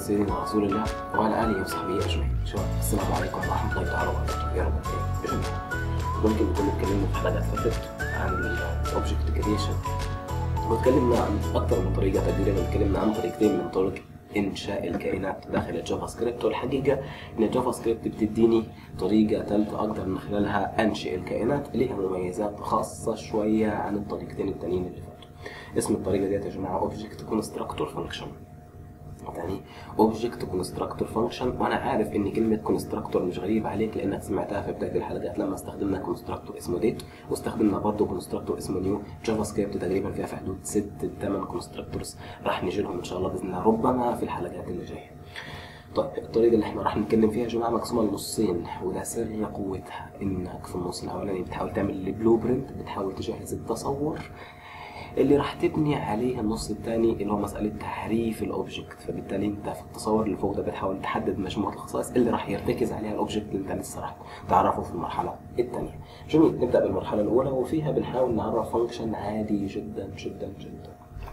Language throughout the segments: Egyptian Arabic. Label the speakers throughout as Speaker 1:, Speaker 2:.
Speaker 1: سيدنا رسول الله وعلى اله وصحبه اجمعين شباب السلام عليكم ورحمه الله تعالى وبركاته يا رب بجميع ممكن نكون اتكلمنا في حلقات فاتت عن الاوبجكت كريشن واتكلمنا عن اكثر من طريقه تقريبا اتكلمنا عن طريقتين من طرق انشاء الكائنات داخل الجافا سكريبت والحقيقه ان الجافا سكريبت بتديني طريقه ثالثه اقدر من خلالها انشئ الكائنات ليها مميزات خاصه شويه عن الطريقتين التانيين اللي فاتوا اسم الطريقه ديت يا جماعه اوبجكت كونستراكتور فانكشن يعني اوبجكت كونستراكتور فانكشن وانا عارف ان كلمه كونستراكتور مش غريب عليك لانك سمعتها في بدايه الحلقات لما استخدمنا كونستراكتور اسمه ديت واستخدمنا برضه كونستراكتور اسمه نيو جافا سكريبت تقريبا فيها في حدود ست ثمان كونستراكتورز راح نجي لهم ان شاء الله باذن الله ربما في الحلقات اللي جايه طيب الطريقه اللي احنا راح نتكلم فيها يا جماعه مقسومه لنصين وده سر قوتها انك في النص الاولاني بتحاول تعمل البلو برنت بتحاول تجهز التصور اللي راح تبني عليه النص الثاني اللي هو مساله تحريف الاوبجكت فبالتالي انت في التصور اللي فوق ده بتحاول تحدد مجموعه الخصائص اللي راح يرتكز عليها الاوبجكت اللي انت لسه راح تعرفه في المرحله الثانيه جميل نبدا بالمرحله الاولى وفيها بنحاول نعرف فانكشن عادي جدا جدا جدا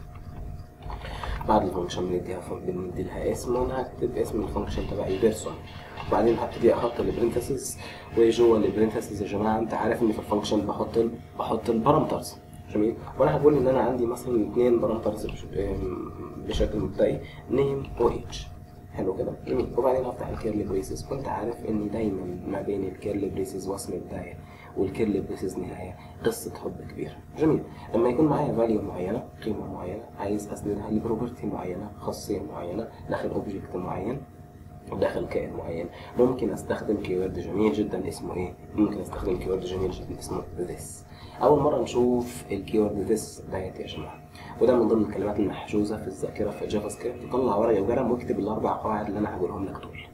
Speaker 1: بعد الفانكشن بنديها بندي لها اسم وانا هكتب اسم الفانكشن تبعي بيرسون وبعدين هبتدي احط البرنتسز وجوه البرنتسز يا جماعه انت عارف ان في الفانكشن بحط ال بحط البارامترز جميل وانا هقول ان انا عندي مثلا اثنين بارامترز بشكل مبدئي نيم و اتش حلو كده جميل وبعدين هفتح الكيرلي بريسز وانت عارف ان دايما ما بين الكيرلي بريسز واسم بدايه والكيرلي بريسز نهايه قصه حب كبيره جميل لما يكون معايا فاليو معينه قيمه معينه عايز اسندها لبروبرتي معينه خاصيه معينه داخل اوبجكت معين داخل كائن معين ممكن استخدم كيورد جميل جدا اسمه ايه ممكن استخدم كيورد جميل جدا اسمه this اول مره نشوف الكيورد this ديت يا جماعه وده من ضمن الكلمات المحجوزه في الذاكره في جافا سكريبت طلع ورقه وقلم واكتب الاربع قواعد اللي انا هقولهم لك دول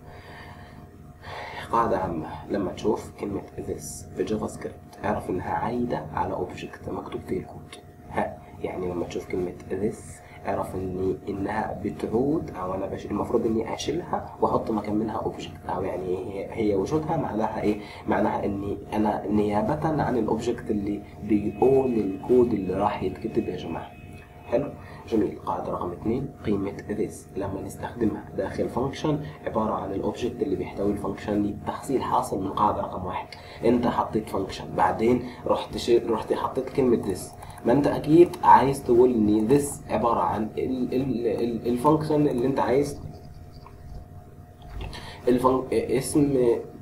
Speaker 1: قاعدة عامة لما تشوف كلمة this في جافا سكريبت اعرف انها عايدة على اوبجكت مكتوب فيه الكود ها يعني لما تشوف كلمة this اعرف اني انها بتعود او انا بش... المفروض اني اشيلها واحط مكان منها اوبجكت او يعني هي, هي وجودها معناها ايه؟ معناها اني انا نيابة عن الاوبجكت اللي بيقول الكود اللي راح يتكتب يا جماعة. حلو؟ جميل قاعدة رقم اثنين قيمة this لما نستخدمها داخل فانكشن عبارة عن الاوبجكت اللي بيحتوي الفانكشن لتحصيل حاصل من قاعدة رقم واحد انت حطيت فانكشن بعدين رحت ش... رحت حطيت كلمة this ما انت اكيد عايز تقول ان this عبارة عن الفانكشن اللي انت عايز الفن... اسم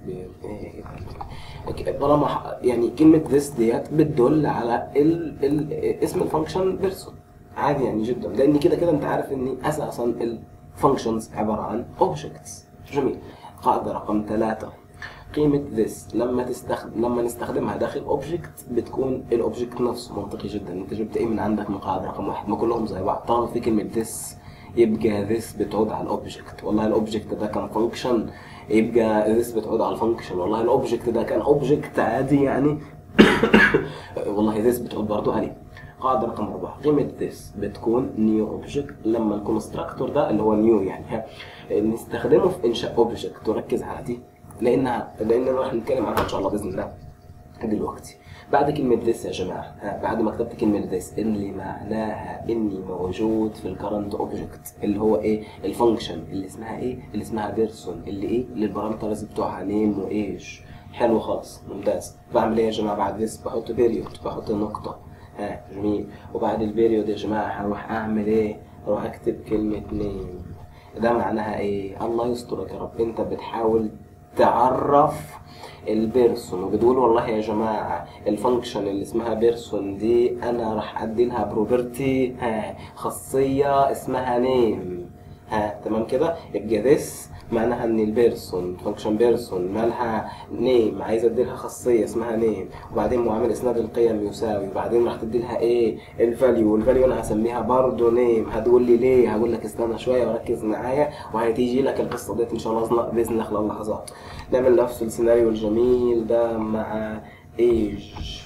Speaker 1: طالما يعني كلمة this ديت بتدل على ال... ال... اسم الفانكشن بيرسون عادي يعني جدا لان كده كده انت عارف ان اساسا الفانكشنز عبارة عن اوبجكتس جميل قاعدة رقم ثلاثة قيمة this لما تستخدم لما نستخدمها داخل اوبجكت بتكون الاوبجكت نفسه منطقي جدا انت جبت ايه من عندك من قاعدة رقم واحد ما كلهم زي بعض طالما في كلمة this يبقى this بتعود على الاوبجكت والله الاوبجكت ده كان فانكشن يبقى this بتعود على الفانكشن والله الاوبجكت ده كان اوبجكت عادي يعني والله this بتعود برضه عليه قاعدة رقم أربعة قيمة this بتكون نيو اوبجكت لما الكونستراكتور ده اللي هو نيو يعني نستخدمه في إنشاء اوبجكت وركز على دي لأنها لأننا راح نتكلم عنها إن شاء الله بإذن الله دلوقتي بعد كلمة this يا جماعة ها بعد ما كتبت كلمة this اللي معناها إني موجود في الكرنت اوبجكت اللي هو إيه الفانكشن اللي اسمها إيه اللي اسمها بيرسون اللي إيه اللي البارامترز بتوعها نيم وإيش حلو خالص ممتاز بعمل إيه يا جماعة بعد this بحط بيريود بحط نقطة ها جميل وبعد البيريود يا جماعة هروح أعمل إيه؟ هروح أكتب كلمة نيم ده معناها إيه؟ الله يسترك يا رب أنت بتحاول تعرف البيرسون وبتقول والله يا جماعة الفانكشن اللي اسمها بيرسون دي أنا راح أدي لها بروبرتي ها خاصية اسمها نيم ها تمام كده يبقى this معناها ان البيرسون فانكشن بيرسون مالها نيم عايز ادي لها خاصيه اسمها نيم وبعدين معامل اسناد القيم يساوي وبعدين راح تدي لها ايه الفاليو والفاليو انا هسميها برضه نيم هتقول لي ليه هقول لك استنى شويه وركز معايا وهتيجي لك القصه ديت ان شاء الله باذن الله خلال لحظات نعمل نفس السيناريو الجميل ده مع ايج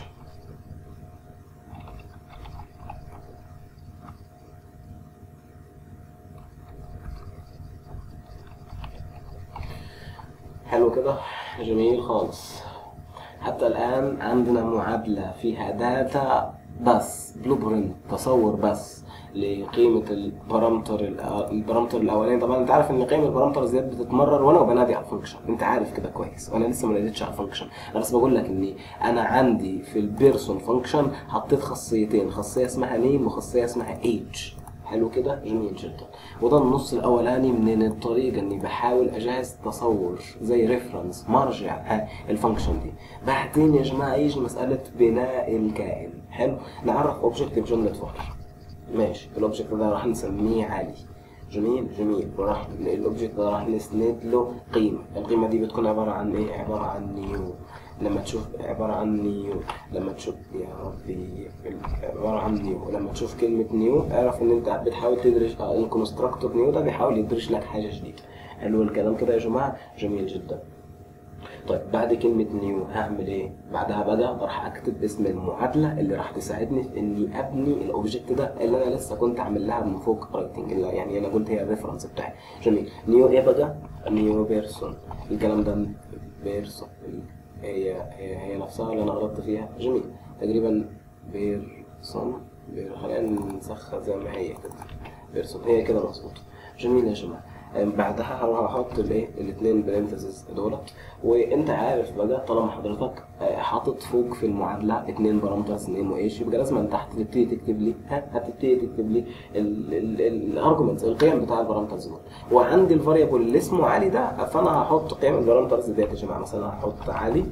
Speaker 1: حلو كده جميل خالص حتى الآن عندنا معادلة فيها داتا بس بلو برنت تصور بس لقيمه البارامتر الأ- البارامتر الاولاني طبعا انت عارف ان قيم البارامتر ديت بتتمرر وانا بنادي على الفانكشن انت عارف كده كويس وانا لسه ما ناديتش على الفانكشن انا بس بقول لك ان انا عندي في البيرسون فانكشن حطيت خاصيتين خاصيه اسمها نيم وخاصيه اسمها ايج حلو كده جميل جدا وده النص الاولاني من الطريقه اني بحاول اجهز تصور زي ريفرنس مرجع ها الفانكشن دي بعدين يا جماعه يجي مساله بناء الكائن حلو نعرف اوبجكت بجمله فور ماشي الاوبجكت ده راح نسميه علي جميل جميل وراح الاوبجكت ده راح نسند له قيمه القيمه دي بتكون عباره عن ايه عباره عن نيو لما تشوف عباره عن نيو لما تشوف يا ربي عباره عن نيو لما تشوف كلمه نيو اعرف ان انت بتحاول تدرج آه، الكونستراكتور نيو ده بيحاول يدرج لك حاجه جديده حلو الكلام كده يا جماعه جميل جدا طيب بعد كلمة نيو هعمل ايه؟ بعدها بقى راح اكتب اسم المعادلة اللي راح تساعدني في اني ابني الاوبجكت ده اللي انا لسه كنت عامل لها من فوق رايتنج اللي يعني انا قلت هي الريفرنس بتاعي جميل نيو ايه بقى؟ نيو بيرسون الكلام ده بيرسون هي هي هي نفسها اللي انا غلطت فيها جميل تقريبا بيرسون بير... خلينا نسخها زي ما هي كده بيرسون هي كده مظبوط جميل يا جماعه أم بعدها هروح احط الايه الاثنين برينثيسز دولت وانت عارف بقى طالما حضرتك آه، حاطط فوق في المعادله اثنين بارامترز نيم وايش يبقى لازم أن تحت تبتدي تكتب لي ها هتبتدي تكتب لي الارجمنتس القيم بتاع البارامترز دول وعندي الفاريبل اللي اسمه علي ده فانا هحط قيم البارامترز ديت يا جماعه مثلا هحط علي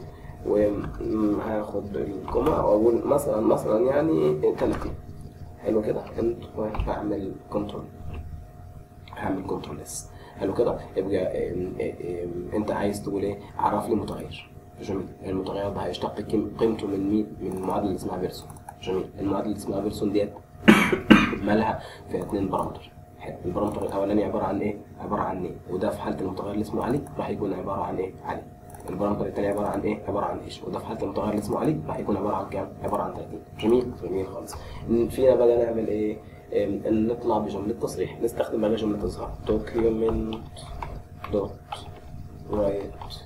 Speaker 1: وهاخد الكوما واقول مثلا مثلا يعني 30 حلو كده انت وهعمل كنترول هعمل كنترول اس حلو كده يبقى ام- ام- انت عايز تقول ايه عرف لي متغير جميل المتغير ده هيشتق قيم- قيمته من مين من المعادله اللي اسمها بيرسون جميل المعادله اللي اسمها بيرسون ديت مالها فيها اتنين بارامتر حلو. البارامتر الاولاني عباره عن ايه عباره عن ايه وده في حاله المتغير اللي اسمه علي راح يكون عباره عن ايه علي البارامتر الثاني عباره عن ايه عباره عن ايش وده في حاله المتغير اللي اسمه علي راح يكون عباره عن كام عباره عن 30 جميل جميل خالص ن- فينا بقى نعمل ايه ام، ان نطلع بجمله تصريح نستخدم بقى جمله اظهار document دوت رايت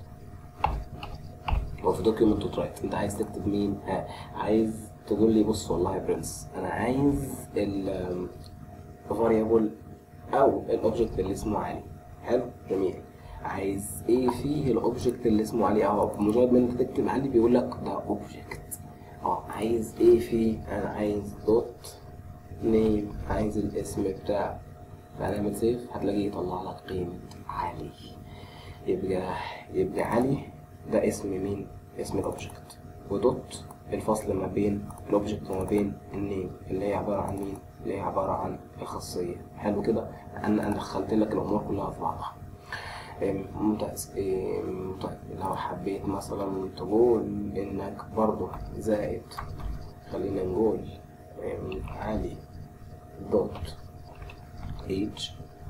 Speaker 1: وفي دوكيومنت دوت رايت انت عايز تكتب مين ها عايز تقول لي بص والله يا برنس انا عايز ال variable او الاوبجكت اللي اسمه علي حلو جميل عايز ايه فيه الاوبجكت اللي اسمه علي او مجرد ما انت تكتب علي بيقول لك ده اوبجكت اه عايز ايه فيه انا عايز دوت نيم عايز الاسم بتاع علامة سيف هتلاقيه يطلع لك قيمة علي يبقى يبقى علي ده اسم مين؟ اسم الاوبجكت ودوت الفصل ما بين الاوبجكت وما بين النيم اللي هي عبارة عن مين؟ اللي هي عبارة عن الخاصية حلو كده؟ انا انا دخلت لك الامور كلها في بعضها إيه، ممتاز إيه، طيب لو حبيت مثلا تقول انك برضو زائد خلينا نقول إيه، علي دوت age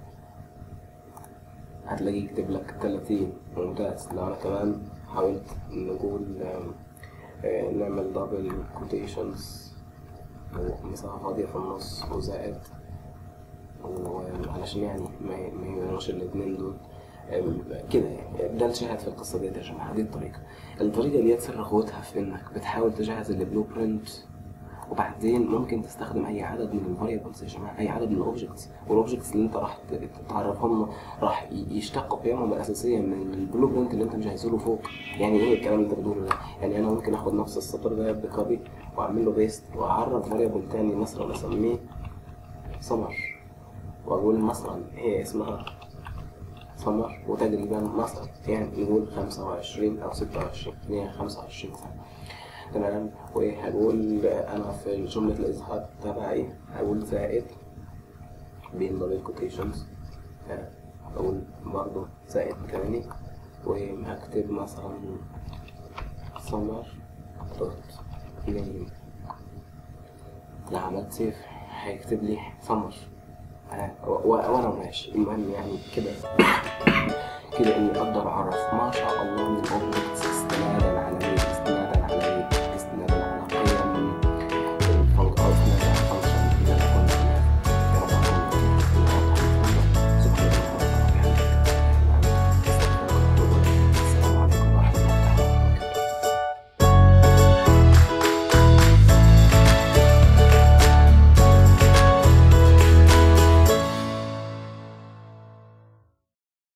Speaker 1: هتلاقيه يكتب لك 30 ممتاز لو انا كمان حاولت نقول آم، آه، نعمل دبل كوتيشنز ومسافة فاضية في النص وزائد وعلشان يعني ما ما يبقوش الاتنين دول آم، كده يعني ده الشاهد في القصة ديت يا جماعة دي الطريقة الطريقة ديت سر قوتها في انك بتحاول تجهز البلو برنت وبعدين ممكن تستخدم اي عدد من الفاريبلز يا جماعه اي عدد من الاوبجكتس والاوبجكتس اللي انت راح ت- تعرفهم له راح ي- يشتقوا قيمهم الاساسيه من البلو برنت اللي انت مجهزه له فوق يعني ايه الكلام اللي انت بتقوله ده يعني انا ممكن اخد نفس السطر ده بكوبي واعمل له بيست واعرف فاريبل تاني مثلا اسميه سمر واقول مثلا هي اسمها سمر وتقريبا مثلا يعني نقول 25 او 26 هي 25 سنه تمام وهقول انا في جملة الاظهار تبعي هقول زائد بين دبل كوتيشنز هقول برضه زائد تاني وهكتب مثلا سمر دوت نيم لو عملت سيف هيكتب لي سمر آه، و- و- وانا ماشي المهم يعني كده كده اني اقدر اعرف ما شاء الله من اوبجكتس استنادا